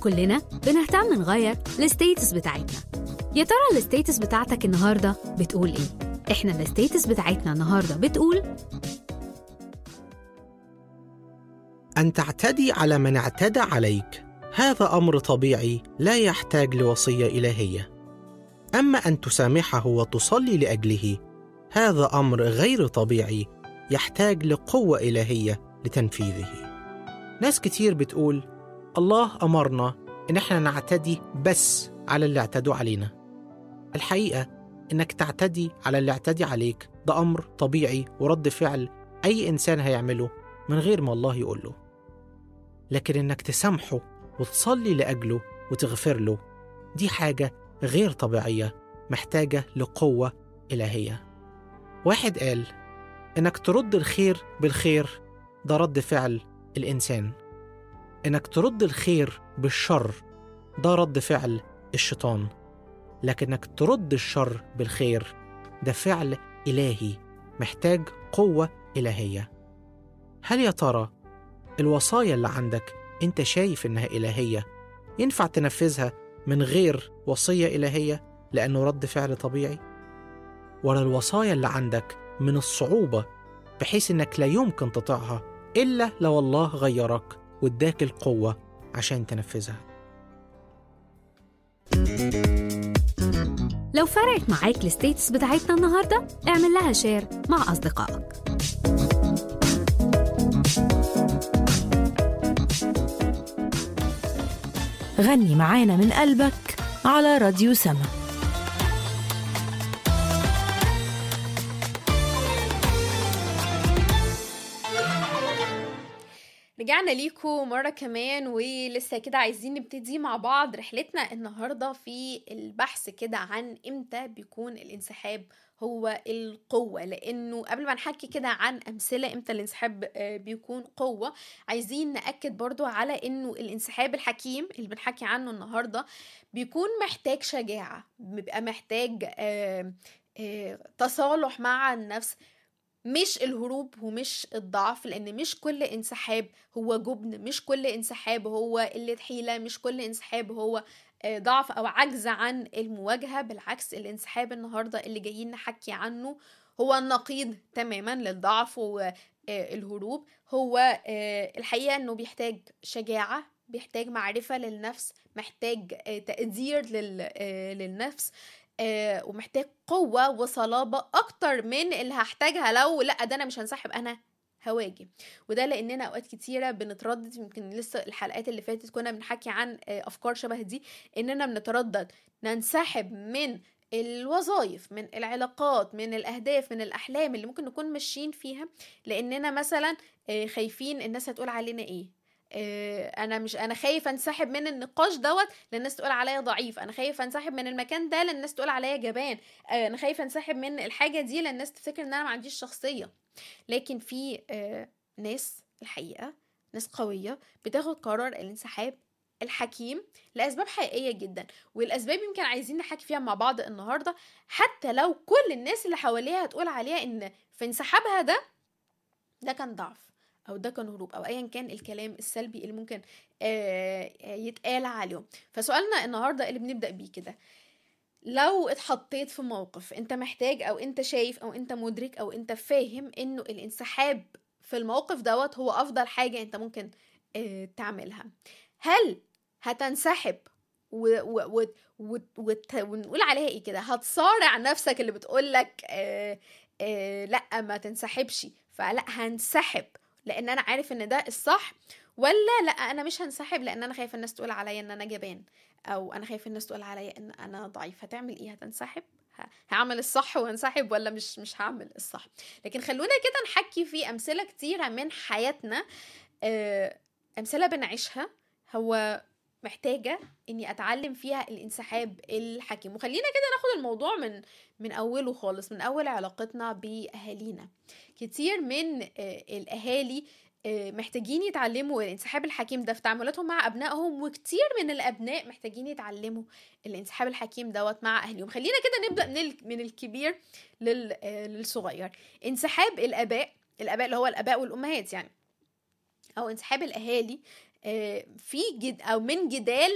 كلنا بنهتم نغير الستيتس بتاعتنا يا ترى الستيتس بتاعتك النهارده بتقول ايه احنا الستيتس بتاعتنا النهارده بتقول أن تعتدي على من اعتدى عليك هذا أمر طبيعي لا يحتاج لوصية إلهية أما أن تسامحه وتصلي لأجله هذا أمر غير طبيعي يحتاج لقوة إلهية لتنفيذه ناس كتير بتقول الله أمرنا إن إحنا نعتدي بس على اللي اعتدوا علينا الحقيقة إنك تعتدي على اللي اعتدي عليك ده أمر طبيعي ورد فعل أي إنسان هيعمله من غير ما الله يقول له لكن إنك تسامحه وتصلي لأجله وتغفر له دي حاجة غير طبيعية محتاجة لقوة إلهية واحد قال إنك ترد الخير بالخير ده رد فعل الإنسان إنك ترد الخير بالشر ده رد فعل الشيطان لكنك ترد الشر بالخير ده فعل إلهي محتاج قوة إلهية هل يا ترى الوصايا اللي عندك أنت شايف إنها إلهية ينفع تنفذها من غير وصية إلهية لأنه رد فعل طبيعي؟ ولا الوصايا اللي عندك من الصعوبة بحيث إنك لا يمكن تطيعها إلا لو الله غيرك واداك القوة عشان تنفذها لو فرقت معاك الستيتس بتاعتنا النهارده اعمل لها شير مع أصدقائك غني معانا من قلبك على راديو سما رجعنا ليكم مرة كمان ولسه كده عايزين نبتدي مع بعض رحلتنا النهاردة في البحث كده عن امتى بيكون الانسحاب هو القوة لأنه قبل ما نحكي كده عن أمثلة امتى الانسحاب آه، بيكون قوة عايزين نأكد برضو على أنه الانسحاب الحكيم اللي بنحكي عنه النهاردة بيكون محتاج شجاعة بيبقى محتاج آه، آه، تصالح مع النفس مش الهروب ومش الضعف لان مش كل انسحاب هو جبن مش كل انسحاب هو قله حيله مش كل انسحاب هو آه، ضعف او عجز عن المواجهه بالعكس الانسحاب النهارده اللي جايين نحكي عنه هو النقيض تماما للضعف والهروب هو آه، الحقيقه انه بيحتاج شجاعه بيحتاج معرفه للنفس محتاج آه، تقدير لل- آه، للنفس آه، ومحتاج قوة وصلابة أكتر من اللي هحتاجها لو لأ ده أنا مش هنسحب أنا هواجه وده لأننا أوقات كتيرة بنتردد يمكن لسه الحلقات اللي فاتت كنا بنحكي عن آه، أفكار شبه دي إننا بنتردد ننسحب من الوظائف من العلاقات من الأهداف من الأحلام اللي ممكن نكون ماشيين فيها لأننا مثلا آه، خايفين الناس هتقول علينا إيه آه، انا مش انا خايف انسحب من النقاش دوت لان الناس تقول عليا ضعيف انا خايف انسحب من المكان ده لان الناس تقول عليا جبان آه، انا خايف انسحب من الحاجه دي لان الناس تفتكر ان انا ما عنديش شخصيه لكن في آه، ناس الحقيقه ناس قويه بتاخد قرار الانسحاب الحكيم لاسباب حقيقيه جدا والاسباب يمكن عايزين نحكي فيها مع بعض النهارده حتى لو كل الناس اللي حواليها هتقول عليها ان في انسحابها ده ده كان ضعف او ده كان هروب او ايا كان الكلام السلبي اللي ممكن آه، آه، يتقال عليهم فسؤالنا النهارده اللي بنبدا بيه كده لو اتحطيت في موقف انت محتاج او انت شايف او انت مدرك او انت فاهم انه الانسحاب في الموقف دوت هو افضل حاجه انت ممكن آه، تعملها هل هتنسحب و و و و وت- ونقول عليها ايه كده هتصارع نفسك اللي بتقولك آه آه لا ما تنسحبش فلا هنسحب لان انا عارف ان ده الصح ولا لا انا مش هنسحب لان انا خايف الناس تقول عليا ان انا جبان او انا خايف الناس تقول عليا ان انا ضعيف هتعمل ايه هتنسحب ه- هعمل الصح وانسحب ولا مش مش هعمل الصح لكن خلونا كده نحكي في امثله كتيره من حياتنا آه، امثله بنعيشها هو محتاجه اني اتعلم فيها الانسحاب الحكيم وخلينا كده ناخد الموضوع من من اوله خالص من اول علاقتنا باهالينا كتير من آه، الاهالي آه، محتاجين يتعلموا الانسحاب الحكيم ده في تعاملاتهم مع ابنائهم وكتير من الابناء محتاجين يتعلموا الانسحاب الحكيم دوت مع اهلهم خلينا كده نبدا من ال- من الكبير لل- آه، للصغير انسحاب الاباء الاباء اللي هو الاباء والامهات يعني او انسحاب الاهالي آه، في جد او من جدال